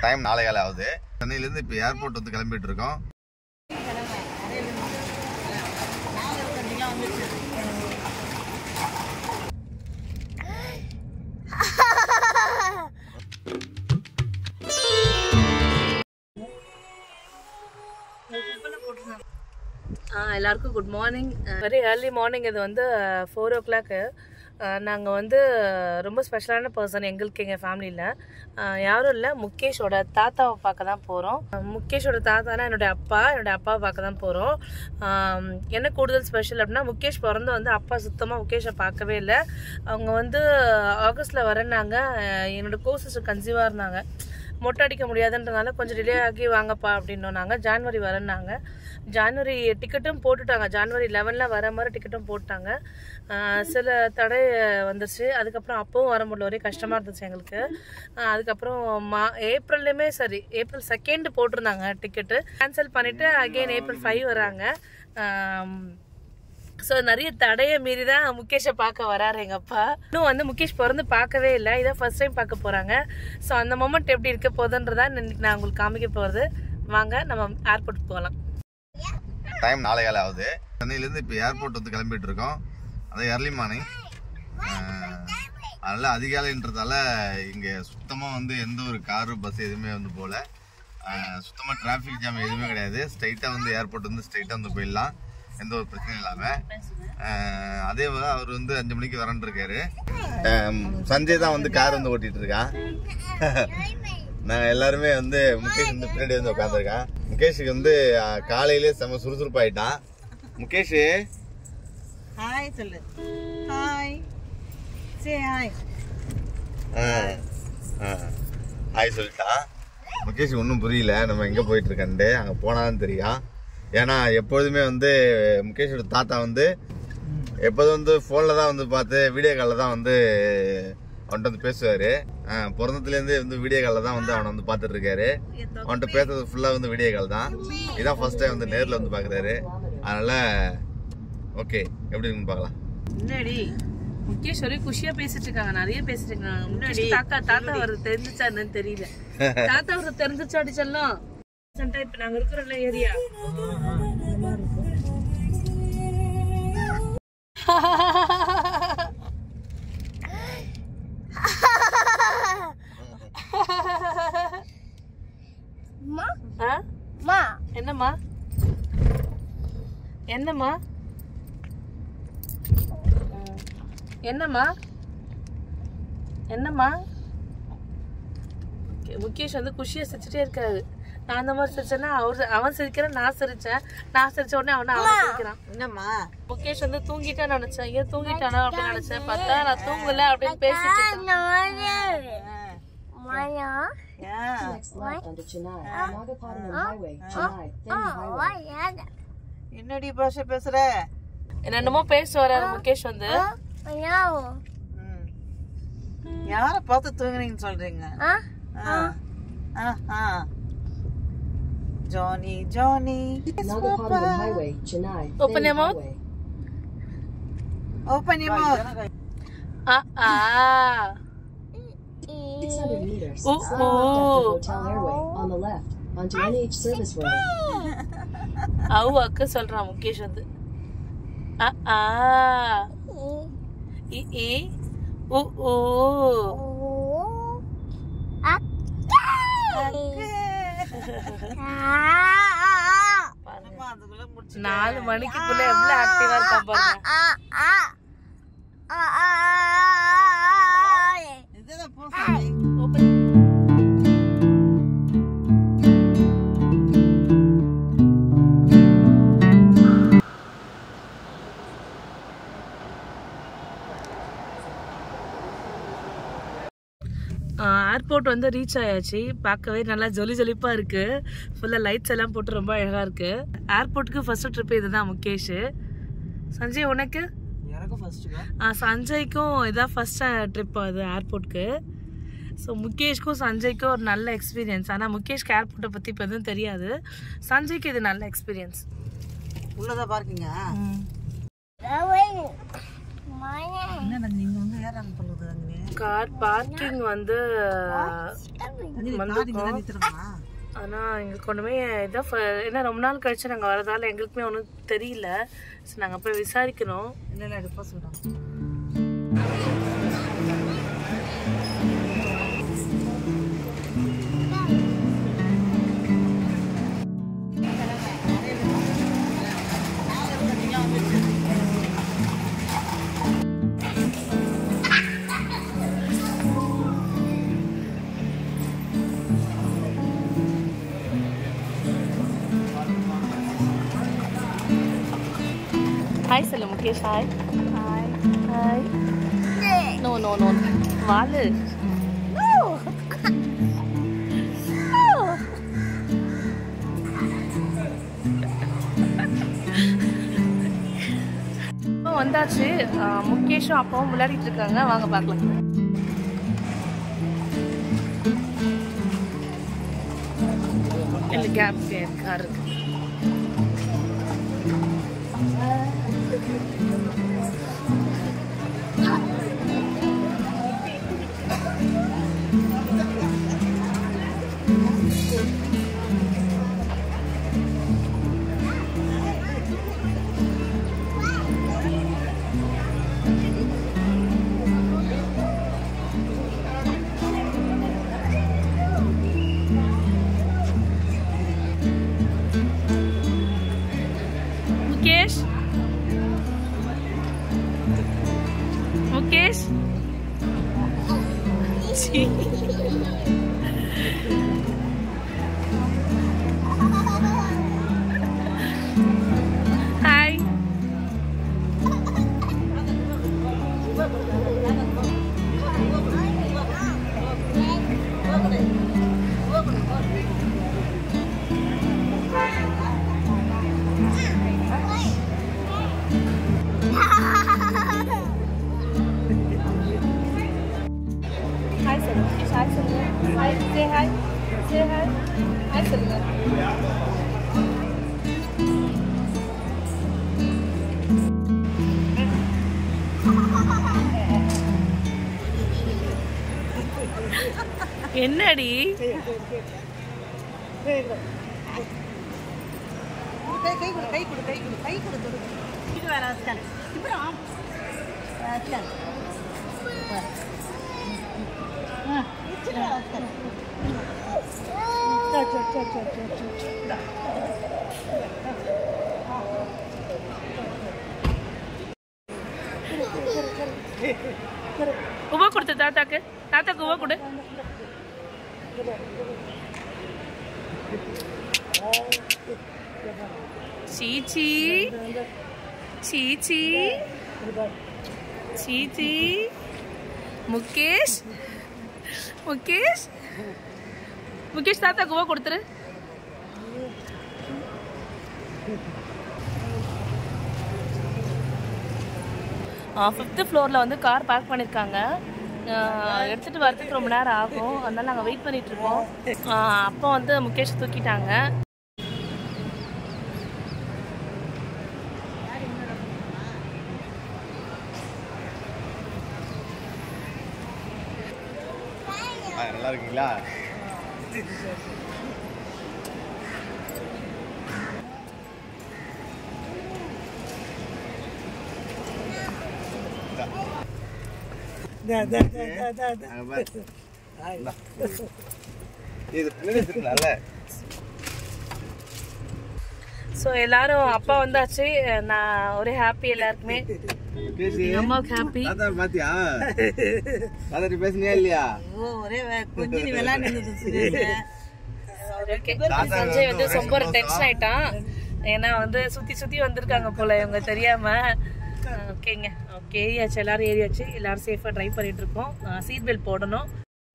Time நாளை காலை ஆகுது சென்னையிலேருந்து இப்போ ஏர்போர்ட் வந்து கிளம்பிட்டு இருக்கோம் ஆ எல்லாருக்கும் good morning very early morning இது வந்து ஃபோர் ஓ கிளாக்கு நாங்கள் வந்து ரொம்ப ஸ்பெஷலான பர்சன் எங்களுக்கு எங்கள் ஃபேமிலியில் யாரும் இல்லை முகேஷோட தாத்தாவை பார்க்க தான் போகிறோம் முகேஷோட தாத்தானா என்னுடைய அப்பா என்னுடைய அப்பாவை பார்க்க தான் போகிறோம் என்ன கூடுதல் ஸ்பெஷல் அப்படின்னா முகேஷ் பிறந்து வந்து அப்பா சுத்தமாக முகேஷை பார்க்கவே இல்லை அவங்க வந்து ஆகஸ்ட்டில் வரேன்னாங்க என்னோட கோசிஸ்டர் கன்சீவாக இருந்தாங்க மொட்டை அடிக்க முடியாதுன்றதுனால கொஞ்சம் டிலே ஆகி வாங்கப்பா அப்படின்னோம் நாங்கள் ஜான்வரி வரேன்னாங்க ஜான்வரி டிக்கெட்டும் போட்டுட்டாங்க ஜான்வரி லெவனில் வர மாதிரி டிக்கெட்டும் போட்டாங்க ஆஹ் சில தடை வந்துருச்சு அதுக்கப்புறம் அப்பவும் வர முடியல ஒரே கஷ்டமாக இருந்துச்சு எங்களுக்கு ஆஹ் அதுக்கப்புறம் மா ஏப்ரல்லையுமே சரி ஏப்ரல் செகண்ட் போட்டிருந்தாங்க டிக்கெட்டு கேன்சல் பண்ணிவிட்டு அகெயின் ஏப்ரல் ஃபைவ் வராங்க ஆம், ஸோ நிறைய தடையை மீறி தான் முகேஷை பார்க்க வராரு எங்கள் அப்பா இன்னும் வந்து முகேஷ் பிறந்து பார்க்கவே இல்லை இதான் ஃபர்ஸ்ட் டைம் பார்க்க போகிறாங்க ஸோ அந்த மொமெண்ட் எப்படி இருக்க போகுதுன்றதா இன்னைக்கு நான் உங்களுக்கு காமிக்க போகிறது வாங்க நம்ம ஏர்போர்ட் போகலாம் டைம் நாளை காலை ஆகுது சென்னையிலேருந்து இப்போ ஏர்போர்ட் வந்து கிளம்பிட்டு இருக்கோம் அது ஏர்லி மார்னிங் அதனால் அதிகாலைன்றதால இங்கே சுத்தமாக வந்து எந்த ஒரு காரு பஸ் எதுவுமே வந்து போகல சுத்தமாக டிராஃபிக் ஜாம் எதுவுமே கிடையாது ஸ்ட்ரைட்டாக வந்து ஏர்போர்ட் வந்து ஸ்ட்ரைட்டாக வந்து போயிடலாம் எந்த ஒரு பிரச்சனையும் இல்லாமல் அதே போல அவர் வந்து அஞ்சு மணிக்கு வரேன் இருக்காரு ஆம், சஞ்சய் தான் வந்து கார் வந்து ஓட்டிட்டு இருக்கான் நாங்கள் எல்லாருமே வந்து முகேஷ் வந்து பின்னாடி வந்து உட்காந்துருக்கான் முகேஷுக்கு வந்து ஆ, காலையிலே செம சுறுசுறுப்பாயிட்டான் முகேஷ் ஹாய் சொல்லு ஹாய் சே ஹாய் ஹாய் சொல்லிட்டான் முகேஷ் ஒன்றும் புரியல நம்ம எங்கே போயிட்டு இருக்கேன்ட்டு அங்கே போனாதான் தெரியும் ஏன்னா எப்பொழுதுமே வந்து முகேஷோட தாத்தா வந்து எப்போதும் வந்து ஃபோனில் தான் வந்து பார்த்து வீடியோ காலில் தான் வந்து அவன்கிட்ட வந்து பேசுவார் பிறந்ததுலேருந்தே வந்து வீடியோ காலில் தான் வந்து அவனை வந்து பார்த்துட்டு இருக்காரு அவன்கிட்ட பேசுறது ஃபுல்லாக வந்து வீடியோ கால் தான் இதான் ஃபர்ஸ்ட் டைம் வந்து நேரில் வந்து பார்க்குறாரு அதனால் ஓகே எப்படி இருக்குன்னு பார்க்கலாம் முன்னாடி முகேஷ் ஒரே குஷியா பேசிட்டு இருக்காங்க நிறைய பேசிட்டு இருக்காங்க முன்னாடி தாத்தா தாத்தா அவருக்கு தெரிஞ்சுச்சா என்னன்னு தெரியல தாத்தா அவருக்கு தெரிஞ்சுச்சா அடிச்சல்லாம் இப்ப நாங்க இருக்கிற ஏரியா ஆ? என்னம்மா என்னம்மா என்னம்மா என்னம்மா Okay, முகேஷ் வந்து குஷியா சிரிச்சுட்டே இருக்காரு நான் அந்த மாதிரி சிரிச்சேன்னா அவர் அவன் சிரிக்கிறேன் நான் சிரிச்சேன் நான் சிரிச்ச உடனே அவனை அவன் சிரிக்கிறான் என்னம்மா முகேஷ் வந்து தூங்கிட்டா நினைச்சேன் ஏன் தூங்கிட்டானா அப்படின்னு நினைச்சேன் பார்த்தா நான் தூங்கல அப்படின்னு பேசிட்டு இருக்கேன் ஏன் Next left onto Chennai, Nagapattinam Highway, Chennai, Theni Highway. என்னடி பாஷை பேசுற என்னென்னமோ பேச வராரு முகேஷ் வந்து ம். யார பார்த்து தூங்குறீங்கன்னு சொல்றீங்க ஆ. ஆ, ஆ. Johnny Johnny Nagapattinam Highway, Chennai, Open Theni your mouth. Highway. Open you mouth ஆ ஆ 600 meters, Ooh, slide left after ooh. Hotel Airway, on the left, onto NH Service Road. அவு அக்கு சொல்றான் முகேஷ் வந்து ஆ ஆ இ இ உ ஊ பாருங்க அதுக்குள்ள முடிச்சு நாலு மணிக்குள்ள எவ்வளவு ஆக்டிவா இருக்கா பாருங்க இதுதான் போ சாமி. Open. ஏர்போர்ட் வந்து ரீச் ஆயாச்சு பார்க்கவே நல்லா ஜொலி ஜொலிப்பா இருக்கு ஃபுல்லா லைட்ஸ் எல்லாம் போட்டு ரொம்ப அழகா இருக்கு ஏர்போர்ட்டுக்கு ஃபர்ஸ்ட் ட்ரிப் இதுதான் முகேஷ் சஞ்சய் உனக்கு எனக்கும் ஃபர்ஸ்ட்டுக்கா ஆ, சஞ்சய்க்கும் இதான் ஃபர்ஸ்ட் ட்ரிப் அது ஏர்போர்ட்க்கு ஸோ முகேஷ்க்கும் சஞ்சய்க்கும் ஒரு நல்ல எக்ஸ்பீரியன்ஸ் ஆனால் முகேஷ்க்கு ஏர்போர்ட்டை பற்றி இப்போ எதுவும் தெரியாது சஞ்சய்க்கு இது நல்ல எக்ஸ்பீரியன்ஸ் உள்ளதா பார்க்கிங்க என்னடா நீங்க வந்து ஏறாங்க சொல்லுது அங்கே கார் பார்க்கிங் வந்து வந்திருக்கோம் நிறுத்துறோமா ஆனால் எங்களுக்கு ஒன்றுமே இதான் ஃப- ஏன்னா ரொம்ப நாள் கழிச்சு நாங்கள் வரதால எங்களுக்குமே ஒன்றும் தெரியல ஸோ நாங்கள் போய் விசாரிக்கணும் இல்லை இல்லை எடுப்பா சொல்கிறோம் ஹாய் சொல்லு Mukesh hi hi hi no no no வாலு இப்போ வந்தாச்சு ஆஹ் முகேஷும் அப்பாவும் விளையாடிட்டு இருக்காங்க வாங்க பார்க்கலாம் இல்லை கேப் கார் இருக்கு முகேஷ் முகேஷ் சீ. ஹாய் ஹாய் சொல்லுங்க முகேஷ் ஹாய் சொல்லுங்க hi say hi say hi hi சொல்லுங்க என்னடி கை கை கொடு கை கொடு கை கொடு கை கொடு தொடு இது வேற ஸ்கேன் அப்புறம் ஸ்கேன் உபா கொடுத்து தாத்தாக்கு தாத்தாக்கு உபா கொடு சீச்சி சீச்சி சீச்சி முகேஷ் முகேஷ் முகேஷ் தாத்தாக்கு உபா கொடுத்துரு ஃபிஃப்த்து ஃப்ளோரில் வந்து கார் பார்க் பண்ணியிருக்காங்க ஆஹ் எடுத்துகிட்டு வரதுக்கு ரொம்ப நேரம் ஆகும் அதனால நாங்கள் வெயிட் பண்ணிட்டு இருக்கோம் ஆஹ் அப்போ வந்து முகேஷ் தூக்கிட்டாங்க ஆ, நல்லா இருக்கீங்களா அங்க பாரு. இந்தா. இது பின்னாடி வச்சிருக்கலாம்ல? ஸோ எல்லாரும் அப்பா வந்தாச்சு நான் ஒரே ஹாப்பி எல்லாருக்குமே பேசி. அம்மாவுக்கு ஹாப்பி தாத்தா பாத்தியா தாத்தா பேசுனியா இல்லையா ஓ ஒரே கொஞ்சம் நீ விளையாண்டு ஓகே சஞ்சய் வந்து ரொம்ப டென்ஷன் ஆயிட்டான் ஏன்னா வந்து சுத்தி சுத்தி வந்திருக்காங்க போல இவங்க தெரியாம ஓகேங்க ஓகே ஏரியாச்சு எல்லாரும் ஏரியாச்சு எல்லாரும் சேஃபா டிரைவ் பண்ணிட்டு இருக்கோம் சீட் பெல்ட் போடணும்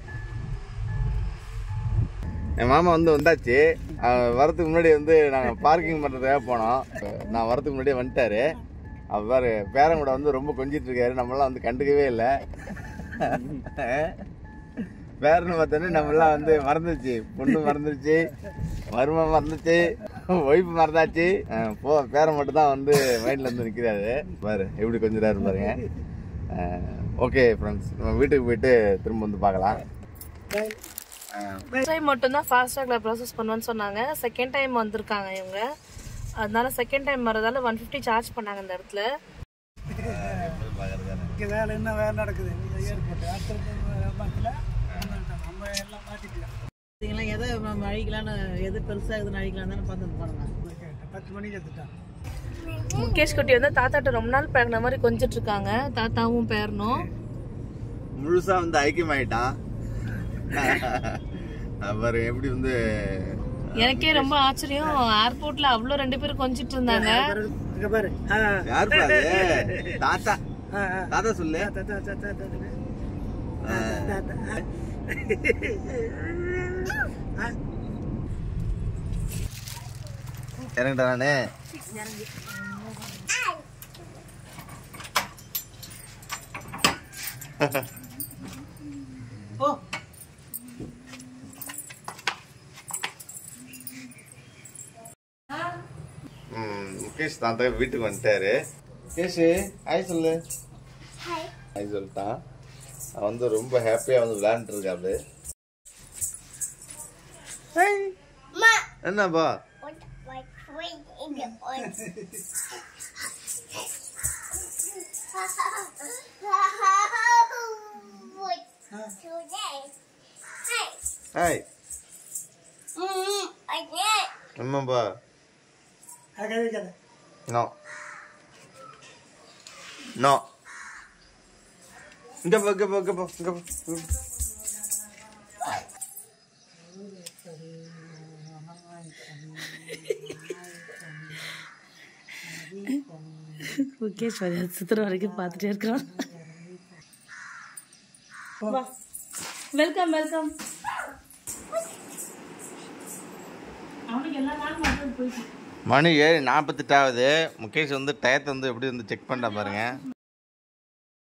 என் மாமா வந்து வந்தாச்சு அவர் வரதுக்கு முன்னாடி வந்து நாங்கள் பார்க்கிங் பண்ணுறதுக்காக போனோம் நான் வரதுக்கு முன்னாடியே வந்துட்டாரு அவர் பாரு பேரன் கூட வந்து ரொம்ப கொஞ்சிட்டு இருக்காரு நம்மளாம் வந்து கண்டுக்கவே இல்லை பேரன் பார்த்தோன்னே நம்மளாம் வந்து மறந்துச்சு பொண்ணு மறந்துருச்சு மருமை மறந்துச்சு ஒய்ஃப் மறந்தாச்சு அஹ் போ பேரன் மட்டும் தான் வந்து மைண்டில் வந்து நிற்கிறாரு பாரு எப்படி கொஞ்சிறாரு பாருங்க ஓகே ஃப்ரெண்ட்ஸ் நம்ம வீட்டுக்கு போயிட்டு திரும்ப வந்து பார்க்கலாம் ஃபர்ஸ்ட் டைம் மட்டும்தான் ஃபாஸ்டாகில் ப்ராசஸ் பண்ணுவேன்னு சொன்னாங்க செகண்ட் டைம் வந்திருக்காங்க இவங்க அதனால செகண்ட் டைம் வரதால ஒன் ஃபிஃப்டி சார்ஜ் பண்ணாங்க இந்த இடத்துல இங்கே வேலை என்ன வேலை நடக்குது ஏற்பட்டு அடுத்த மாதத்தில் நம்ம எல்லாம் மாற்றிக்கலாம் இதெல்லாம் எதை நம்ம அழிக்கலாம்னு எது பெருசாகுதுன்னு அழிக்கலாம் தானே பார்த்துட்டு போனோம் பத்து மணிக்கு எடுத்துட்டான் முகேஷ் குட்டி வந்து தாத்தாட்ட ரொம்ப நாள் பழகின மாதிரி கொஞ்சிட்டு இருக்காங்க தாத்தாவும் பேரனும் முழுசா வந்து ஐக்கியமாயிட்டான் அப்புறம் எப்படி வந்து எனக்கே ரொம்ப ஆச்சரியம் ஏர்போர்ட்ல அவ்வளோ ரெண்டு பேரும் கொஞ்சிட்டு இருந்தாங்க இங்கே பாரு ஆ யார் பாரு தாத்தா ஆ ஆ தாத்தா சொல்லு தாத்தா தாத்தா தாத்தா இறங்கிட்டா நானு ஓ ம், முகேஷ் தாத்தா வீட்டுக்கு வந்துட்டாரு முகேஷ் ஹாய் சொல்லு ஹாய் சொல்லிட்டான் அவன் வந்து ரொம்ப ஹாப்பியா வந்து விளையாண்டுட்டு இருக்காரு என்னப்பா ஹாய் என்னப்பா கதை கதை நோ நோ இங்க போ இங்க போ இங்க போ இங்க போ இங்க போ. முகேஷ் சித்திர வரைக்கும் பார்த்துட்டே இருக்கிறான் வெல்கம் வெல்கம் அவனுக்கு எல்லா நாளும் மட்டும் போயிட்டு மணி ஏழு நாற்பத்தெட்டாவது முகேஷ் வந்து டயத்தை வந்து எப்படி வந்து செக் பண்ணா பாருங்க